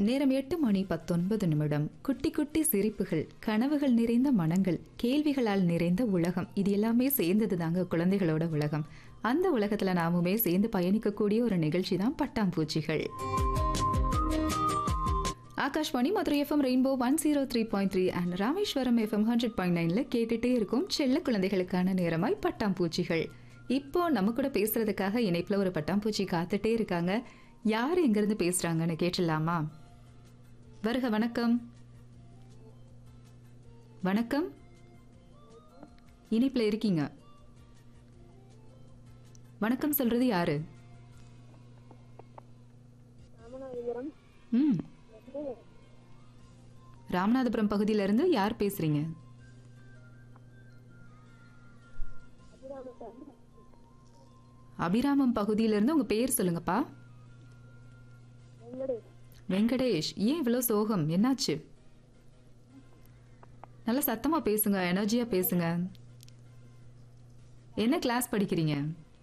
நேரம் எட்டு மணி பத்தொன்பது நிமிடம் குட்டி குட்டி சிரிப்புகள் கனவுகள் நிறைந்த மனங்கள் கேள்விகளால் நிறைந்த உலகம் இது எல்லாமே சேர்ந்தது தாங்க குழந்தைகளோட உலகம் அந்த உலகத்துல நாமுமே சேர்ந்து பயணிக்கக்கூடிய ஒரு நிகழ்ச்சி தான் பட்டாம்பூச்சிகள் Akashvani Madurai FM rainbow one zero three point three and Rameswaram FM hundred point நைன்ல கேட்டுட்டே இருக்கும் செல்ல குழந்தைகளுக்கான நேரமாய் பட்டாம்பூச்சிகள் இப்போ நம்ம கூட பேசுறதுக்காக இணைப்புல ஒரு பட்டாம்பூச்சி காத்துட்டே இருக்காங்க யார் எங்கிருந்து பேசுறாங்கன்னு கேட்டுடலாமா வருக வணக்கம் வணக்கம் இணைப்புல இருக்கீங்க வணக்கம் சொல்றது யாரு ராமநாதபுரம் ம் ராமநாதபுரம் பகுதியில இருந்து யார் பேசுறீங்க அபிராமம் பகுதியில இருந்து உங்க பேர் சொல்லுங்கப்பா வெங்கடேஷ் வெங்கடேஷ் ஏன் இவ்வளோ சோகம் என்னாச்சு நல்லா சத்தமா பேசுங்க எனர்ஜியா பேசுங்க என்ன கிளாஸ் படிக்கிறீங்க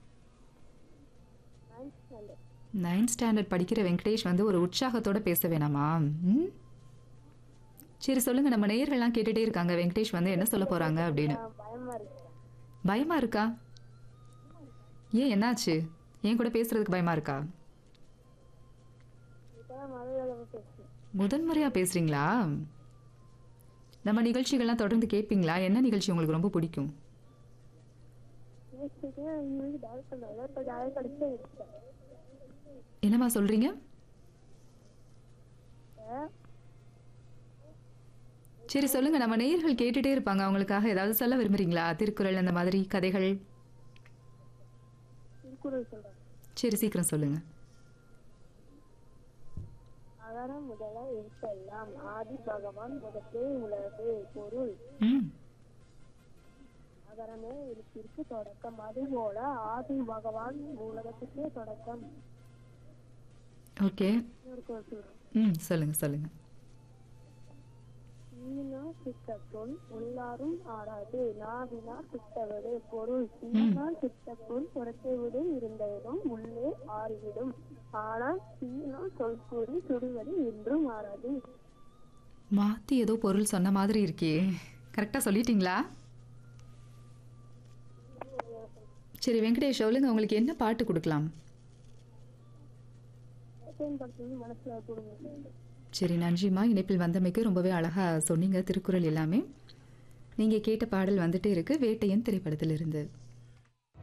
நைன்த் ஸ்டாண்டர்ட் நைன்த் ஸ்டாண்டர்ட் படிக்கிற வெங்கடேஷ் வந்து ஒரு உற்சாகத்தோட பேச வேணாமா ம்? சரி சொல்லுங்க நம்ம நேயர்கள்லாம் கேட்டுட்டே இருக்காங்க வெங்கடேஷ் வந்து என்ன சொல்ல போறாங்க அப்படின்னு பயமா இருக்கு பயமா இருக்கா ஏன் என்னாச்சு என் கூட பேசுறதுக்கு பயமா இருக்கா இப்பதான் மலையாளம் பேசுறேன் முதன்முறையா பேசுறீங்களா நம்ம நிகழ்ச்சிகள்லாம் தொடர்ந்து கேட்பீங்களா என்ன நிகழ்ச்சி உங்களுக்கு ரொம்ப பிடிக்கும் பேசிட்டு இங்கிலீஷ் டயல் பண்ணாங்க இப்போ டயல் கிடைச்சே இருக்கேன் என்னம்மா சொல்றீங்க சரி சொல்லுங்க நம்ம நேயர்கள் கேட்டுட்டே இருப்பாங்க அவங்களுக்காக ஏதாவது சொல்ல விரும்புறீங்களா திருக்குறள் அந்த மாதிரி கதைகள் திருக்குறள் சொல்றேன் சரி சீக்கிரம் சொல்லுங்க அகர முதல எழுத்தெல்லாம் ஆதி பகவான் முதற்றே உலகு பொருள் ம் அகரமே எழுத்திற்கு தொடக்கம் அதுபோல ஆதி பகவான் உலகத்துக்கே தொடக்கம் ஓகே ஒரு குறள் சொல்றேன் ம் சொல்லுங்க சொல்லுங்க நீனா சித்தப்பொன் உள்ளாரும் ஆடாது நாவினா சித்தவடு பொருள் சீனால் சித்தப்பொன் புறத்தை விடு இருந்ததும் உள்ளே ஆறிவிடும் ஆனால் சீனா சொல் கூறி சுடுவது என்றும் ஆறாது மாத்தி ஏதோ பொருள் சொன்ன மாதிரி இருக்கே கரெக்டா சொல்லிட்டீங்களா சரி வெங்கடேஷ் சொல்லுங்க உங்களுக்கு என்ன பாட்டு கொடுக்கலாம் படுத்துறது மனசுல கொடுங்க சரி நன்றிம்மா இணைப்பில் வந்தமைக்கு ரொம்பவே அழகா சொன்னீங்க திருக்குறள் எல்லாமே நீங்க கேட்ட பாடல் வந்துட்டே இருக்கு வேட்டையன் திரைப்படத்திலிருந்து